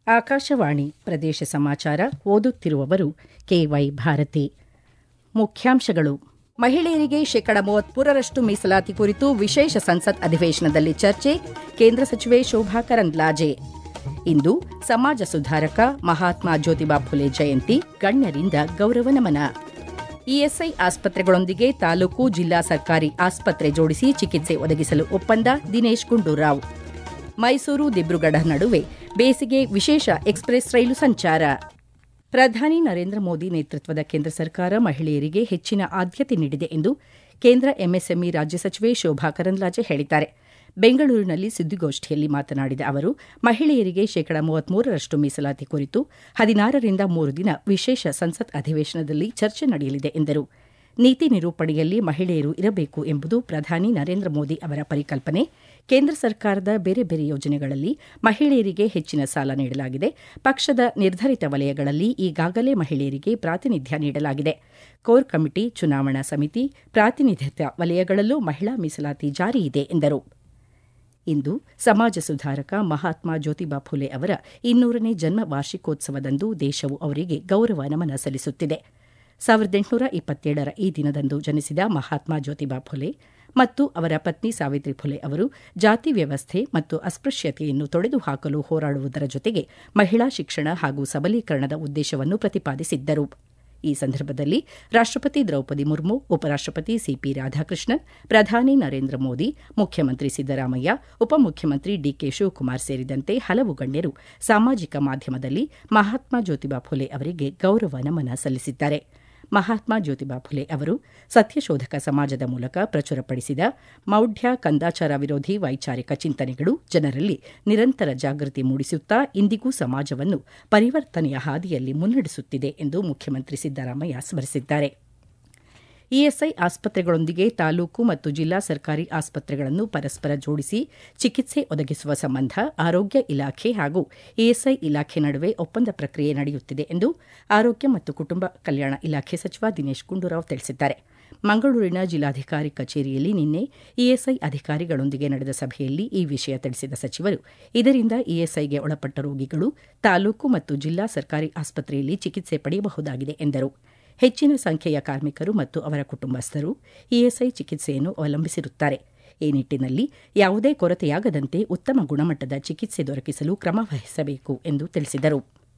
ಆಕಾಶವಾಣಿ ಪ್ರದೇಶ ಸಮಾಚಾರ ಓದುತ್ತಿರುವವರು ಕೆವೈ ಭಾರತಿ ಮುಖ್ಯಾಂಶಗಳು ಮಹಿಳೆಯರಿಗೆ ಶೇಕಡ ಮೂವತ್ಮೂರರಷ್ಟು ಮೀಸಲಾತಿ ಕುರಿತು ವಿಶೇಷ ಸಂಸತ್ ಅಧಿವೇಶನದಲ್ಲಿ ಚರ್ಚೆ ಕೇಂದ್ರ ಸಚಿವೆ ಶೋಭಾ ಕರಂದ್ಲಾಜೆ ಇಂದು ಸಮಾಜ ಸುಧಾರಕ ಮಹಾತ್ಮ ಜ್ಯೋತಿಬಾ ಫುಲೆ ಜಯಂತಿ ಗಣ್ಯರಿಂದ ಗೌರವ ನಮನ ಇಎಸ್ಐ ಆಸ್ಪತ್ರೆಗಳೊಂದಿಗೆ ತಾಲೂಕು ಜಿಲ್ಲಾ ಸರ್ಕಾರಿ ಆಸ್ಪತ್ರೆ ಜೋಡಿಸಿ ಚಿಕಿತ್ಸೆ ಒದಗಿಸಲು ಒಪ್ಪಂದ ದಿನೇಶ್ ಗುಂಡೂರಾವ್ ಮೈಸೂರು ದಿಬ್ರುಗಢ ನಡುವೆ ಬೇಸಿಗೆ ವಿಶೇಷ ಎಕ್ಸ್ಪ್ರೆಸ್ ರೈಲು ಸಂಚಾರ ಪ್ರಧಾನಿ ನರೇಂದ್ರ ಮೋದಿ ನೇತೃತ್ವದ ಕೇಂದ್ರ ಸರ್ಕಾರ ಮಹಿಳೆಯರಿಗೆ ಹೆಚ್ಚಿನ ಆದ್ಯತೆ ನೀಡಿದೆ ಎಂದು ಕೇಂದ್ರ ಎಂಎಸ್ಎಂಇ ರಾಜ್ಯ ಸಚಿವೆ ಶೋಭಾ ಕರಂದ್ಲಾಜೆ ಹೇಳಿದ್ದಾರೆ ಬೆಂಗಳೂರಿನಲ್ಲಿ ಸುದ್ದಿಗೋಷ್ಠಿಯಲ್ಲಿ ಮಾತನಾಡಿದ ಅವರು ಮಹಿಳೆಯರಿಗೆ ಶೇಕಡ ಮೂವತ್ಮೂರರಷ್ಟು ಮೀಸಲಾತಿ ಕುರಿತು ಹದಿನಾರರಿಂದ ಮೂರು ದಿನ ವಿಶೇಷ ಸಂಸತ್ ಅಧಿವೇಶನದಲ್ಲಿ ಚರ್ಚೆ ನಡೆಯಲಿದೆ ಎಂದರು ನೀತಿ ನಿರೂಪಣೆಯಲ್ಲಿ ಮಹಿಳೆಯರು ಇರಬೇಕು ಎಂಬುದು ಪ್ರಧಾನಿ ನರೇಂದ್ರ ಮೋದಿ ಅವರ ಪರಿಕಲ್ಪನೆ ಕೇಂದ್ರ ಸರ್ಕಾರದ ಬೇರೆ ಬೇರೆ ಯೋಜನೆಗಳಲ್ಲಿ ಮಹಿಳೆಯರಿಗೆ ಹೆಚ್ಚಿನ ಸಾಲ ನೀಡಲಾಗಿದೆ ಪಕ್ಷದ ನಿರ್ಧರಿತ ವಲಯಗಳಲ್ಲಿ ಈಗಾಗಲೇ ಮಹಿಳೆಯರಿಗೆ ಪ್ರಾತಿನಿಧ್ಯ ನೀಡಲಾಗಿದೆ ಕೋರ್ ಕಮಿಟಿ ಚುನಾವಣಾ ಸಮಿತಿ ಪ್ರಾತಿನಿಧಿತ ವಲಯಗಳಲ್ಲೂ ಮಹಿಳಾ ಮೀಸಲಾತಿ ಜಾರಿಯಿದೆ ಎಂದರು ಇಂದು ಸಮಾಜ ಸುಧಾರಕ ಮಹಾತ್ಮ ಜ್ಯೋತಿಬಾ ಫುಲೆ ಅವರ ಇನ್ನೂರನೇ ಜನ್ಮ ವಾರ್ಷಿಕೋತ್ಸವದಂದು ದೇಶವು ಅವರಿಗೆ ಗೌರವ ನಮನ ಸಲ್ಲಿಸುತ್ತಿದೆ ಸಾವಿರದ ಎಂಟುನೂರ ಇಪ್ಪತ್ತೇಳರ ಈ ದಿನದಂದು ಜನಿಸಿದ ಮಹಾತ್ಮ ಜ್ಯೋತಿಬಾ ಫುಲೆ ಮತ್ತು ಅವರ ಪತ್ನಿ ಸಾವಿತ್ರಿ ಫುಲೆ ಅವರು ಜಾತಿ ವ್ಯವಸ್ಥೆ ಮತ್ತು ಅಸ್ಪೃಶ್ಯತೆಯನ್ನು ತೊಡೆದುಹಾಕಲು ಹೋರಾಡುವುದರ ಜೊತೆಗೆ ಮಹಿಳಾ ಶಿಕ್ಷಣ ಹಾಗೂ ಸಬಲೀಕರಣದ ಉದ್ದೇಶವನ್ನು ಪ್ರತಿಪಾದಿಸಿದ್ದರು ಈ ಸಂದರ್ಭದಲ್ಲಿ ರಾಷ್ಟಪತಿ ದ್ರೌಪದಿ ಮುರ್ಮು ಉಪರಾಷ್ಟಪತಿ ಸಿಪಿ ರಾಧಾಕೃಷ್ಣನ್ ಪ್ರಧಾನಿ ನರೇಂದ್ರ ಮೋದಿ ಮುಖ್ಯಮಂತ್ರಿ ಸಿದ್ದರಾಮಯ್ಯ ಉಪಮುಖ್ಯಮಂತ್ರಿ ಡಿಕೆ ಶಿವಕುಮಾರ್ ಸೇರಿದಂತೆ ಹಲವು ಗಣ್ಯರು ಸಾಮಾಜಿಕ ಮಾಧ್ಯಮದಲ್ಲಿ ಮಹಾತ್ಮ ಜ್ಯೋತಿಬಾ ಫುಲೆ ಅವರಿಗೆ ಗೌರವ ನಮನ ಸಲ್ಲಿಸಿದ್ದಾರೆ ಮಹಾತ್ಮ ಜ್ಯೋತಿಬಾ ಫುಲೆ ಅವರು ಸತ್ಯಶೋಧಕ ಸಮಾಜದ ಮೂಲಕ ಪ್ರಚುರಪಡಿಸಿದ ಮೌಢ್ಯ ಕಂದಾಚಾರ ವಿರೋಧಿ ವೈಚಾರಿಕ ಚಿಂತನೆಗಳು ಜನರಲ್ಲಿ ನಿರಂತರ ಜಾಗೃತಿ ಮೂಡಿಸುತ್ತಾ ಇಂದಿಗೂ ಸಮಾಜವನ್ನು ಪರಿವರ್ತನೆಯ ಹಾದಿಯಲ್ಲಿ ಮುನ್ನಡೆಸುತ್ತಿದೆ ಎಂದು ಮುಖ್ಯಮಂತ್ರಿ ಸಿದ್ದರಾಮಯ್ಯ ಸ್ಮರಿಸಿದ್ದಾರೆ ಇಎಸ್ಐ ಆಸ್ಪತ್ರೆಗಳೊಂದಿಗೆ ತಾಲೂಕು ಮತ್ತು ಜಿಲ್ಲಾ ಸರ್ಕಾರಿ ಆಸ್ಪತ್ರೆಗಳನ್ನು ಪರಸ್ಪರ ಜೋಡಿಸಿ ಚಿಕಿತ್ಸೆ ಒದಗಿಸುವ ಸಂಬಂಧ ಆರೋಗ್ಯ ಇಲಾಖೆ ಹಾಗೂ ಇಎಸ್ಐ ಇಲಾಖೆ ನಡುವೆ ಒಪ್ಪಂದ ಪ್ರಕ್ರಿಯೆ ನಡೆಯುತ್ತಿದೆ ಎಂದು ಆರೋಗ್ಯ ಮತ್ತು ಕುಟುಂಬ ಕಲ್ಯಾಣ ಇಲಾಖೆ ಸಚಿವ ದಿನೇಶ್ ಗುಂಡೂರಾವ್ ತಿಳಿಸಿದ್ದಾರೆ ಮಂಗಳೂರಿನ ಜಿಲ್ಲಾಧಿಕಾರಿ ಕಚೇರಿಯಲ್ಲಿ ನಿನ್ನೆ ಇಎಸ್ಐ ಅಧಿಕಾರಿಗಳೊಂದಿಗೆ ನಡೆದ ಸಭೆಯಲ್ಲಿ ಈ ವಿಷಯ ತಿಳಿಸಿದ ಸಚಿವರು ಇದರಿಂದ ಇಎಸ್ಐಗೆ ಒಳಪಟ್ಟ ರೋಗಿಗಳು ತಾಲೂಕು ಮತ್ತು ಜಿಲ್ಲಾ ಸರ್ಕಾರಿ ಆಸ್ಪತ್ರೆಯಲ್ಲಿ ಚಿಕಿತ್ಸೆ ಪಡೆಯಬಹುದಾಗಿದೆ ಎಂದರು ಹೆಚ್ಚಿನ ಸಂಖ್ಯೆಯ ಕಾರ್ಮಿಕರು ಮತ್ತು ಅವರ ಕುಟುಂಬಸ್ಥರು ಇಎಸ್ಐ ಚಿಕಿತ್ಸೆಯನ್ನು ಅವಲಂಬಿಸಿರುತ್ತಾರೆ ಈ ನಿಟ್ಟಿನಲ್ಲಿ ಯಾವುದೇ ಕೊರತೆಯಾಗದಂತೆ ಉತ್ತಮ ಗುಣಮಟ್ಟದ ಚಿಕಿತ್ಸೆ ದೊರಕಿಸಲು ಕ್ರಮ ವಹಿಸಬೇಕು ಎಂದು ತಿಳಿಸಿದರು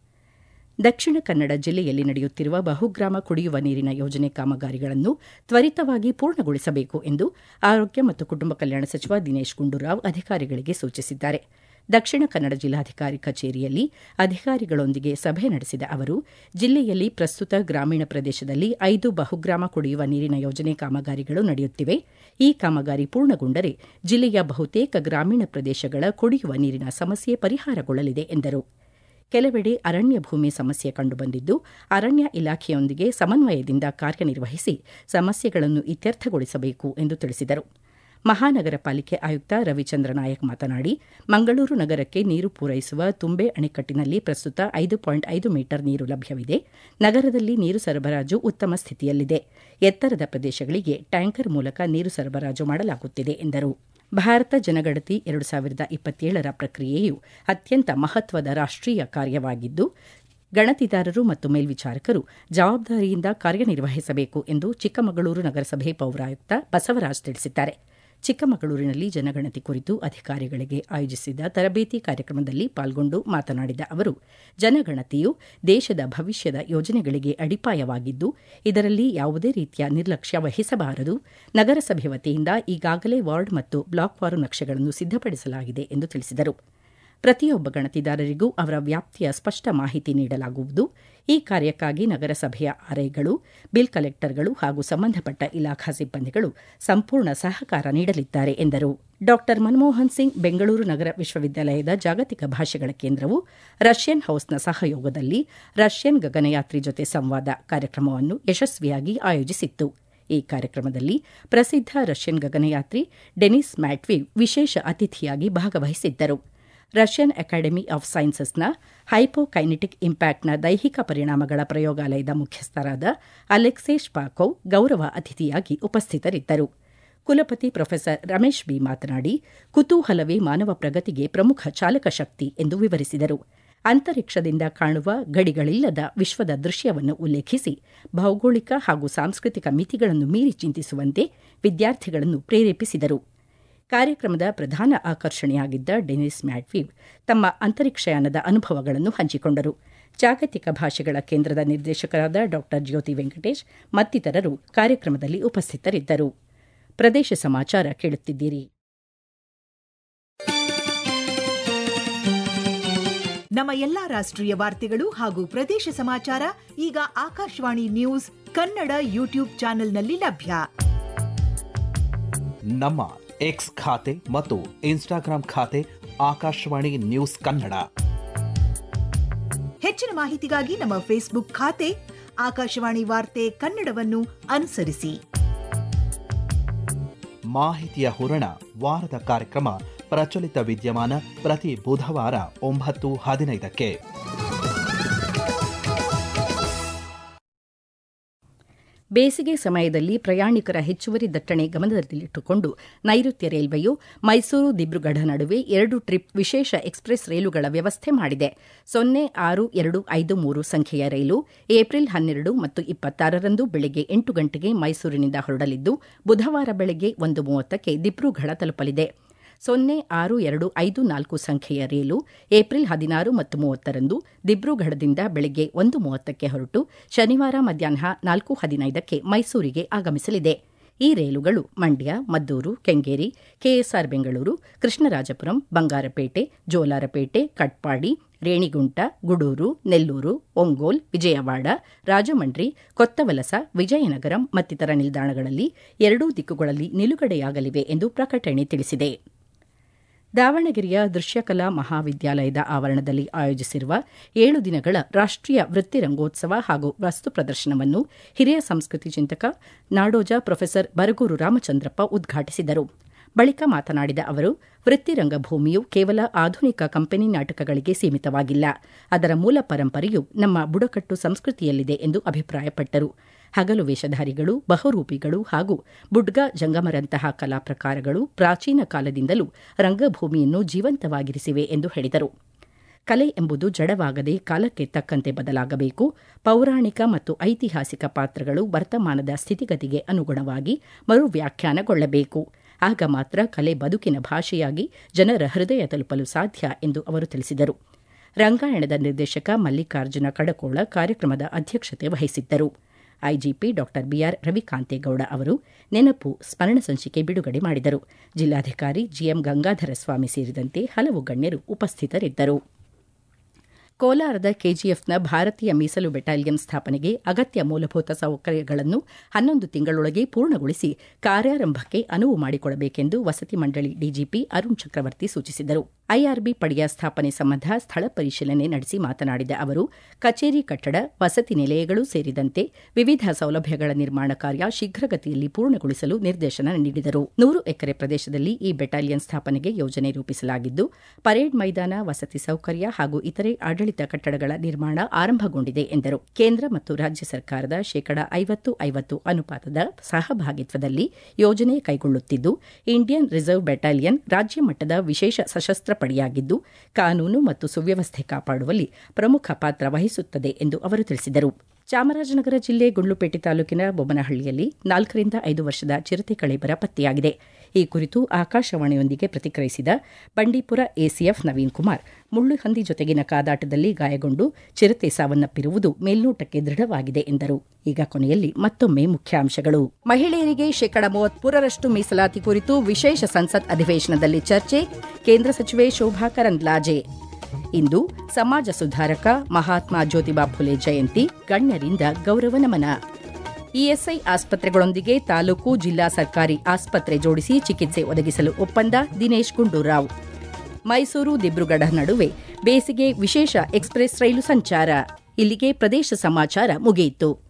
ದಕ್ಷಿಣ ಕನ್ನಡ ಜಿಲ್ಲೆಯಲ್ಲಿ ನಡೆಯುತ್ತಿರುವ ಬಹುಗ್ರಾಮ ಕುಡಿಯುವ ನೀರಿನ ಯೋಜನೆ ಕಾಮಗಾರಿಗಳನ್ನು ತ್ವರಿತವಾಗಿ ಪೂರ್ಣಗೊಳಿಸಬೇಕು ಎಂದು ಆರೋಗ್ಯ ಮತ್ತು ಕುಟುಂಬ ಕಲ್ಯಾಣ ಸಚಿವ ದಿನೇಶ್ ಗುಂಡೂರಾವ್ ಅಧಿಕಾರಿಗಳಿಗೆ ಸೂಚಿಸಿದ್ದಾರೆ ದಕ್ಷಿಣ ಕನ್ನಡ ಜಿಲ್ಲಾಧಿಕಾರಿ ಕಚೇರಿಯಲ್ಲಿ ಅಧಿಕಾರಿಗಳೊಂದಿಗೆ ಸಭೆ ನಡೆಸಿದ ಅವರು ಜಿಲ್ಲೆಯಲ್ಲಿ ಪ್ರಸ್ತುತ ಗ್ರಾಮೀಣ ಪ್ರದೇಶದಲ್ಲಿ ಐದು ಬಹುಗ್ರಾಮ ಕುಡಿಯುವ ನೀರಿನ ಯೋಜನೆ ಕಾಮಗಾರಿಗಳು ನಡೆಯುತ್ತಿವೆ ಈ ಕಾಮಗಾರಿ ಪೂರ್ಣಗೊಂಡರೆ ಜಿಲ್ಲೆಯ ಬಹುತೇಕ ಗ್ರಾಮೀಣ ಪ್ರದೇಶಗಳ ಕುಡಿಯುವ ನೀರಿನ ಸಮಸ್ಯೆ ಪರಿಹಾರಗೊಳ್ಳಲಿದೆ ಎಂದರು ಕೆಲವೆಡೆ ಅರಣ್ಯ ಭೂಮಿ ಸಮಸ್ಯೆ ಕಂಡುಬಂದಿದ್ದು ಅರಣ್ಯ ಇಲಾಖೆಯೊಂದಿಗೆ ಸಮನ್ವಯದಿಂದ ಕಾರ್ಯನಿರ್ವಹಿಸಿ ಸಮಸ್ಯೆಗಳನ್ನು ಇತ್ಯರ್ಥಗೊಳಿಸಬೇಕು ಎಂದು ತಿಳಿಸಿದರು ಮಹಾನಗರ ಪಾಲಿಕೆ ಆಯುಕ್ತ ರವಿಚಂದ್ರ ನಾಯಕ್ ಮಾತನಾಡಿ ಮಂಗಳೂರು ನಗರಕ್ಕೆ ನೀರು ಪೂರೈಸುವ ತುಂಬೆ ಅಣೆಕಟ್ಟಿನಲ್ಲಿ ಪ್ರಸ್ತುತ ಐದು ಪಾಯಿಂಟ್ ಐದು ಮೀಟರ್ ನೀರು ಲಭ್ಯವಿದೆ ನಗರದಲ್ಲಿ ನೀರು ಸರಬರಾಜು ಉತ್ತಮ ಸ್ಥಿತಿಯಲ್ಲಿದೆ ಎತ್ತರದ ಪ್ರದೇಶಗಳಿಗೆ ಟ್ಯಾಂಕರ್ ಮೂಲಕ ನೀರು ಸರಬರಾಜು ಮಾಡಲಾಗುತ್ತಿದೆ ಎಂದರು ಭಾರತ ಜನಗಣತಿ ಎರಡು ಸಾವಿರದ ಇಪ್ಪತ್ತೇಳರ ಪ್ರಕ್ರಿಯೆಯು ಅತ್ಯಂತ ಮಹತ್ವದ ರಾಷ್ಟೀಯ ಕಾರ್ಯವಾಗಿದ್ದು ಗಣತಿದಾರರು ಮತ್ತು ಮೇಲ್ವಿಚಾರಕರು ಜವಾಬ್ದಾರಿಯಿಂದ ಕಾರ್ಯನಿರ್ವಹಿಸಬೇಕು ಎಂದು ಚಿಕ್ಕಮಗಳೂರು ನಗರಸಭೆ ಪೌರಾಯುಕ್ತ ಬಸವರಾಜ್ ತಿಳಿಸಿದ್ದಾರೆ ಚಿಕ್ಕಮಗಳೂರಿನಲ್ಲಿ ಜನಗಣತಿ ಕುರಿತು ಅಧಿಕಾರಿಗಳಿಗೆ ಆಯೋಜಿಸಿದ ತರಬೇತಿ ಕಾರ್ಯಕ್ರಮದಲ್ಲಿ ಪಾಲ್ಗೊಂಡು ಮಾತನಾಡಿದ ಅವರು ಜನಗಣತಿಯು ದೇಶದ ಭವಿಷ್ಯದ ಯೋಜನೆಗಳಿಗೆ ಅಡಿಪಾಯವಾಗಿದ್ದು ಇದರಲ್ಲಿ ಯಾವುದೇ ರೀತಿಯ ನಿರ್ಲಕ್ಷ್ಯ ವಹಿಸಬಾರದು ನಗರಸಭೆ ವತಿಯಿಂದ ಈಗಾಗಲೇ ವಾರ್ಡ್ ಮತ್ತು ಬ್ಲಾಕ್ವಾರು ನಕ್ಷೆಗಳನ್ನು ಸಿದ್ದಪಡಿಸಲಾಗಿದೆ ಎಂದು ತಿಳಿಸಿದರು ಪ್ರತಿಯೊಬ್ಬ ಗಣತಿದಾರರಿಗೂ ಅವರ ವ್ಯಾಪ್ತಿಯ ಸ್ಪಷ್ಟ ಮಾಹಿತಿ ನೀಡಲಾಗುವುದು ಈ ಕಾರ್ಯಕ್ಕಾಗಿ ನಗರಸಭೆಯ ಆರ್ಐಗಳು ಬಿಲ್ ಕಲೆಕ್ಟರ್ಗಳು ಹಾಗೂ ಸಂಬಂಧಪಟ್ಟ ಇಲಾಖಾ ಸಿಬ್ಬಂದಿಗಳು ಸಂಪೂರ್ಣ ಸಹಕಾರ ನೀಡಲಿದ್ದಾರೆ ಎಂದರು ಡಾ ಮನಮೋಹನ್ ಸಿಂಗ್ ಬೆಂಗಳೂರು ನಗರ ವಿಶ್ವವಿದ್ಯಾಲಯದ ಜಾಗತಿಕ ಭಾಷೆಗಳ ಕೇಂದ್ರವು ರಷ್ಯನ್ ಹೌಸ್ನ ಸಹಯೋಗದಲ್ಲಿ ರಷ್ಯನ್ ಗಗನಯಾತ್ರಿ ಜೊತೆ ಸಂವಾದ ಕಾರ್ಯಕ್ರಮವನ್ನು ಯಶಸ್ವಿಯಾಗಿ ಆಯೋಜಿಸಿತ್ತು ಈ ಕಾರ್ಯಕ್ರಮದಲ್ಲಿ ಪ್ರಸಿದ್ಧ ರಷ್ಯನ್ ಗಗನಯಾತ್ರಿ ಡೆನಿಸ್ ಮ್ಯಾಟ್ವಿವ್ ವಿಶೇಷ ಅತಿಥಿಯಾಗಿ ಭಾಗವಹಿಸಿದ್ದರು ರಷ್ಯನ್ ಅಕಾಡೆಮಿ ಆಫ್ ಸೈನ್ಸಸ್ನ ಹೈಪೋಕೈನೆಟಿಕ್ ಇಂಪ್ಯಾಕ್ಟ್ನ ದೈಹಿಕ ಪರಿಣಾಮಗಳ ಪ್ರಯೋಗಾಲಯದ ಮುಖ್ಯಸ್ಥರಾದ ಅಲೆಕ್ಸೇ ಸ್ಪಾಕೋವ್ ಗೌರವ ಅತಿಥಿಯಾಗಿ ಉಪಸ್ಥಿತರಿದ್ದರು ಕುಲಪತಿ ಪ್ರೊಫೆಸರ್ ರಮೇಶ್ ಬಿ ಮಾತನಾಡಿ ಕುತೂಹಲವೇ ಮಾನವ ಪ್ರಗತಿಗೆ ಪ್ರಮುಖ ಚಾಲಕ ಶಕ್ತಿ ಎಂದು ವಿವರಿಸಿದರು ಅಂತರಿಕ್ಷದಿಂದ ಕಾಣುವ ಗಡಿಗಳಿಲ್ಲದ ವಿಶ್ವದ ದೃಶ್ಯವನ್ನು ಉಲ್ಲೇಖಿಸಿ ಭೌಗೋಳಿಕ ಹಾಗೂ ಸಾಂಸ್ಕೃತಿಕ ಮಿತಿಗಳನ್ನು ಮೀರಿ ಚಿಂತಿಸುವಂತೆ ವಿದ್ಯಾರ್ಥಿಗಳನ್ನು ಪ್ರೇರೇಪಿಸಿದರು ಕಾರ್ಯಕ್ರಮದ ಪ್ರಧಾನ ಆಕರ್ಷಣೆಯಾಗಿದ್ದ ಡೆನಿಸ್ ಮ್ಯಾಡ್ವೀವ್ ತಮ್ಮ ಅಂತರಿಕ್ಷಯಾನದ ಅನುಭವಗಳನ್ನು ಹಂಚಿಕೊಂಡರು ಜಾಗತಿಕ ಭಾಷೆಗಳ ಕೇಂದ್ರದ ನಿರ್ದೇಶಕರಾದ ಡಾ ಜ್ಯೋತಿ ವೆಂಕಟೇಶ್ ಮತ್ತಿತರರು ಕಾರ್ಯಕ್ರಮದಲ್ಲಿ ಉಪಸ್ಥಿತರಿದ್ದರು ಪ್ರದೇಶ ಸಮಾಚಾರ ಕೇಳುತ್ತಿದ್ದೀರಿ ನಮ್ಮ ಎಲ್ಲಾ ರಾಷ್ಟ್ರೀಯ ವಾರ್ತೆಗಳು ಹಾಗೂ ಪ್ರದೇಶ ಸಮಾಚಾರ ಈಗ ಆಕಾಶವಾಣಿ ನ್ಯೂಸ್ ಕನ್ನಡ ಯೂಟ್ಯೂಬ್ ಚಾನೆಲ್ನಲ್ಲಿ ಲಭ್ಯ ನಮ್ಮ ಎಕ್ಸ್ ಖಾತೆ ಮತ್ತು ಇನ್ಸ್ಟಾಗ್ರಾಂ ಖಾತೆ ಆಕಾಶವಾಣಿ ನ್ಯೂಸ್ ಕನ್ನಡ ಹೆಚ್ಚಿನ ಮಾಹಿತಿಗಾಗಿ ನಮ್ಮ ಫೇಸ್ಬುಕ್ ಖಾತೆ ಆಕಾಶವಾಣಿ ವಾರ್ತೆ ಕನ್ನಡವನ್ನು ಅನುಸರಿಸಿ ಮಾಹಿತಿಯ ಹೂರಣ ವಾರದ ಕಾರ್ಯಕ್ರಮ ಪ್ರಚಲಿತ ವಿದ್ಯಮಾನ ಪ್ರತಿ ಬುಧವಾರ ಒಂಬತ್ತು ಹದಿನೈದಕ್ಕೆ ಬೇಸಿಗೆ ಸಮಯದಲ್ಲಿ ಪ್ರಯಾಣಿಕರ ಹೆಚ್ಚುವರಿ ದಟ್ಟಣೆ ಗಮನದಲ್ಲಿಟ್ಟುಕೊಂಡು ನೈಋತ್ಯ ರೈಲ್ವೆಯು ಮೈಸೂರು ದಿಬ್ರುಗಢ ನಡುವೆ ಎರಡು ಟ್ರಿಪ್ ವಿಶೇಷ ಎಕ್ಸ್ಪ್ರೆಸ್ ರೈಲುಗಳ ವ್ಯವಸ್ಥೆ ಮಾಡಿದೆ ಸೊನ್ನೆ ಆರು ಎರಡು ಐದು ಮೂರು ಸಂಖ್ಯೆಯ ರೈಲು ಏಪ್ರಿಲ್ ಹನ್ನೆರಡು ಮತ್ತು ಇಪ್ಪತ್ತಾರರಂದು ಬೆಳಗ್ಗೆ ಎಂಟು ಗಂಟೆಗೆ ಮೈಸೂರಿನಿಂದ ಹೊರಡಲಿದ್ದು ಬುಧವಾರ ಬೆಳಗ್ಗೆ ಒಂದು ಮೂವತ್ತಕ್ಕೆ ದಿಬ್ರುಗಢ ತಲುಪಲಿದೆ ಸೊನ್ನೆ ಆರು ಎರಡು ಐದು ನಾಲ್ಕು ಸಂಖ್ಯೆಯ ರೈಲು ಏಪ್ರಿಲ್ ಹದಿನಾರು ಮತ್ತು ಮೂವತ್ತರಂದು ದಿಬ್ರುಗಢದಿಂದ ಬೆಳಗ್ಗೆ ಒಂದು ಮೂವತ್ತಕ್ಕೆ ಹೊರಟು ಶನಿವಾರ ಮಧ್ಯಾಹ್ನ ನಾಲ್ಕು ಹದಿನೈದಕ್ಕೆ ಮೈಸೂರಿಗೆ ಆಗಮಿಸಲಿದೆ ಈ ರೈಲುಗಳು ಮಂಡ್ಯ ಮದ್ದೂರು ಕೆಂಗೇರಿ ಕೆಎಸ್ಆರ್ ಬೆಂಗಳೂರು ಕೃಷ್ಣರಾಜಪುರಂ ಬಂಗಾರಪೇಟೆ ಜೋಲಾರಪೇಟೆ ಕಟ್ಪಾಡಿ ರೇಣಿಗುಂಟ ಗುಡೂರು ನೆಲ್ಲೂರು ಒಂಗೋಲ್ ವಿಜಯವಾಡ ರಾಜಮಂಡ್ರಿ ಕೊತ್ತವಲಸ ವಿಜಯನಗರಂ ಮತ್ತಿತರ ನಿಲ್ದಾಣಗಳಲ್ಲಿ ಎರಡೂ ದಿಕ್ಕುಗಳಲ್ಲಿ ನಿಲುಗಡೆಯಾಗಲಿವೆ ಎಂದು ಪ್ರಕಟಣೆ ತಿಳಿಸಿದೆ ದಾವಣಗೆರೆಯ ದೃಶ್ಯಕಲಾ ಮಹಾವಿದ್ಯಾಲಯದ ಆವರಣದಲ್ಲಿ ಆಯೋಜಿಸಿರುವ ಏಳು ದಿನಗಳ ರಾಷ್ಟೀಯ ವೃತ್ತಿ ರಂಗೋತ್ಸವ ಹಾಗೂ ವಸ್ತು ಪ್ರದರ್ಶನವನ್ನು ಹಿರಿಯ ಸಂಸ್ಕೃತಿ ಚಿಂತಕ ನಾಡೋಜ ಪ್ರೊಫೆಸರ್ ಬರಗೂರು ರಾಮಚಂದ್ರಪ್ಪ ಉದ್ಘಾಟಿಸಿದರು ಬಳಿಕ ಮಾತನಾಡಿದ ಅವರು ವೃತ್ತಿ ರಂಗಭೂಮಿಯು ಕೇವಲ ಆಧುನಿಕ ಕಂಪನಿ ನಾಟಕಗಳಿಗೆ ಸೀಮಿತವಾಗಿಲ್ಲ ಅದರ ಮೂಲ ಪರಂಪರೆಯು ನಮ್ಮ ಬುಡಕಟ್ಟು ಸಂಸ್ಕೃತಿಯಲ್ಲಿದೆ ಎಂದು ಅಭಿಪ್ರಾಯಪಟ್ಟರು ಹಗಲು ವೇಷಧಾರಿಗಳು ಬಹುರೂಪಿಗಳು ಹಾಗೂ ಬುಡ್ಗ ಜಂಗಮರಂತಹ ಕಲಾ ಪ್ರಕಾರಗಳು ಪ್ರಾಚೀನ ಕಾಲದಿಂದಲೂ ರಂಗಭೂಮಿಯನ್ನು ಜೀವಂತವಾಗಿರಿಸಿವೆ ಎಂದು ಹೇಳಿದರು ಕಲೆ ಎಂಬುದು ಜಡವಾಗದೆ ಕಾಲಕ್ಕೆ ತಕ್ಕಂತೆ ಬದಲಾಗಬೇಕು ಪೌರಾಣಿಕ ಮತ್ತು ಐತಿಹಾಸಿಕ ಪಾತ್ರಗಳು ವರ್ತಮಾನದ ಸ್ಥಿತಿಗತಿಗೆ ಅನುಗುಣವಾಗಿ ಮರು ವ್ಯಾಖ್ಯಾನಗೊಳ್ಳಬೇಕು ಆಗ ಮಾತ್ರ ಕಲೆ ಬದುಕಿನ ಭಾಷೆಯಾಗಿ ಜನರ ಹೃದಯ ತಲುಪಲು ಸಾಧ್ಯ ಎಂದು ಅವರು ತಿಳಿಸಿದರು ರಂಗಾಯಣದ ನಿರ್ದೇಶಕ ಮಲ್ಲಿಕಾರ್ಜುನ ಕಡಕೋಳ ಕಾರ್ಯಕ್ರಮದ ಅಧ್ಯಕ್ಷತೆ ವಹಿಸಿದ್ದರು ಐಜಿಪಿ ಡಾ ಬಿಆರ್ ರವಿಕಾಂತೇಗೌಡ ಅವರು ನೆನಪು ಸ್ಮರಣ ಸಂಚಿಕೆ ಬಿಡುಗಡೆ ಮಾಡಿದರು ಜಿಲ್ಲಾಧಿಕಾರಿ ಜಿಎಂ ಗಂಗಾಧರ ಸ್ವಾಮಿ ಸೇರಿದಂತೆ ಹಲವು ಗಣ್ಯರು ಉಪಸ್ಥಿತರಿದ್ದರು ಕೋಲಾರದ ಕೆಜಿಎಫ್ನ ಭಾರತೀಯ ಮೀಸಲು ಬೆಟಾಲಿಯನ್ ಸ್ಥಾಪನೆಗೆ ಅಗತ್ಯ ಮೂಲಭೂತ ಸೌಕರ್ಯಗಳನ್ನು ಹನ್ನೊಂದು ತಿಂಗಳೊಳಗೆ ಪೂರ್ಣಗೊಳಿಸಿ ಕಾರ್ಯಾರಂಭಕ್ಕೆ ಅನುವು ಮಾಡಿಕೊಡಬೇಕೆಂದು ವಸತಿ ಮಂಡಳಿ ಡಿಜಿಪಿ ಅರುಣ್ ಚಕ್ರವರ್ತಿ ಸೂಚಿಸಿದರು ಐಆರ್ಬಿ ಪಡೆಯ ಸ್ಥಾಪನೆ ಸಂಬಂಧ ಸ್ಥಳ ಪರಿಶೀಲನೆ ನಡೆಸಿ ಮಾತನಾಡಿದ ಅವರು ಕಚೇರಿ ಕಟ್ಟಡ ವಸತಿ ನಿಲಯಗಳು ಸೇರಿದಂತೆ ವಿವಿಧ ಸೌಲಭ್ಯಗಳ ನಿರ್ಮಾಣ ಕಾರ್ಯ ಶೀಘ್ರಗತಿಯಲ್ಲಿ ಪೂರ್ಣಗೊಳಿಸಲು ನಿರ್ದೇಶನ ನೀಡಿದರು ನೂರು ಎಕರೆ ಪ್ರದೇಶದಲ್ಲಿ ಈ ಬೆಟಾಲಿಯನ್ ಸ್ಥಾಪನೆಗೆ ಯೋಜನೆ ರೂಪಿಸಲಾಗಿದ್ದು ಪರೇಡ್ ಮೈದಾನ ವಸತಿ ಸೌಕರ್ಯ ಹಾಗೂ ಇತರೆ ಆಡಳಿತ ಕಟ್ಟಡಗಳ ನಿರ್ಮಾಣ ಆರಂಭಗೊಂಡಿದೆ ಎಂದರು ಕೇಂದ್ರ ಮತ್ತು ರಾಜ್ಯ ಸರ್ಕಾರದ ಶೇಕಡ ಐವತ್ತು ಐವತ್ತು ಅನುಪಾತದ ಸಹಭಾಗಿತ್ವದಲ್ಲಿ ಯೋಜನೆ ಕೈಗೊಳ್ಳುತ್ತಿದ್ದು ಇಂಡಿಯನ್ ರಿಸರ್ವ್ ಬೆಟಾಲಿಯನ್ ರಾಜ್ಯ ಮಟ್ಟದ ವಿಶೇಷ ಸಶಸ್ತ್ರ ಪಡೆಯಾಗಿದ್ದು ಕಾನೂನು ಮತ್ತು ಸುವ್ಯವಸ್ಥೆ ಕಾಪಾಡುವಲ್ಲಿ ಪ್ರಮುಖ ಪಾತ್ರ ವಹಿಸುತ್ತದೆ ಎಂದು ಅವರು ತಿಳಿಸಿದರು ಚಾಮರಾಜನಗರ ಜಿಲ್ಲೆ ಗುಂಡ್ಲುಪೇಟೆ ತಾಲೂಕಿನ ಬೊಮ್ಮನಹಳ್ಳಿಯಲ್ಲಿ ನಾಲ್ಕರಿಂದ ಐದು ವರ್ಷದ ಚಿರತೆ ಕಳೇಬರ ಪತ್ತೆಯಾಗಿದೆ ಈ ಕುರಿತು ಆಕಾಶವಾಣಿಯೊಂದಿಗೆ ಪ್ರತಿಕ್ರಿಯಿಸಿದ ಬಂಡೀಪುರ ಎಸಿಎಫ್ ನವೀನ್ ಕುಮಾರ್ ಮುಳ್ಳು ಹಂದಿ ಜೊತೆಗಿನ ಕಾದಾಟದಲ್ಲಿ ಗಾಯಗೊಂಡು ಚಿರತೆ ಸಾವನ್ನಪ್ಪಿರುವುದು ಮೇಲ್ನೋಟಕ್ಕೆ ದೃಢವಾಗಿದೆ ಎಂದರು ಈಗ ಕೊನೆಯಲ್ಲಿ ಮತ್ತೊಮ್ಮೆ ಮುಖ್ಯಾಂಶಗಳು ಮಹಿಳೆಯರಿಗೆ ಶೇಕಡ ಮೂವತ್ಮೂರರಷ್ಟು ಮೀಸಲಾತಿ ಕುರಿತು ವಿಶೇಷ ಸಂಸತ್ ಅಧಿವೇಶನದಲ್ಲಿ ಚರ್ಚೆ ಕೇಂದ್ರ ಸಚಿವೆ ಶೋಭಾ ಕರಂದ್ಲಾಜೆ ಇಂದು ಸಮಾಜ ಸುಧಾರಕ ಮಹಾತ್ಮ ಜ್ಯೋತಿಬಾ ಫುಲೆ ಜಯಂತಿ ಗಣ್ಯರಿಂದ ಗೌರವ ನಮನ ಇಎಸ್ಐ ಆಸ್ಪತ್ರೆಗಳೊಂದಿಗೆ ತಾಲೂಕು ಜಿಲ್ಲಾ ಸರ್ಕಾರಿ ಆಸ್ಪತ್ರೆ ಜೋಡಿಸಿ ಚಿಕಿತ್ಸೆ ಒದಗಿಸಲು ಒಪ್ಪಂದ ದಿನೇಶ್ ಗುಂಡೂರಾವ್ ಮೈಸೂರು ದಿಬ್ರುಗಢ ನಡುವೆ ಬೇಸಿಗೆ ವಿಶೇಷ ಎಕ್ಸ್ಪ್ರೆಸ್ ರೈಲು ಸಂಚಾರ ಇಲ್ಲಿಗೆ ಪ್ರದೇಶ ಸಮಾಚಾರ ಮುಗಿಯಿತು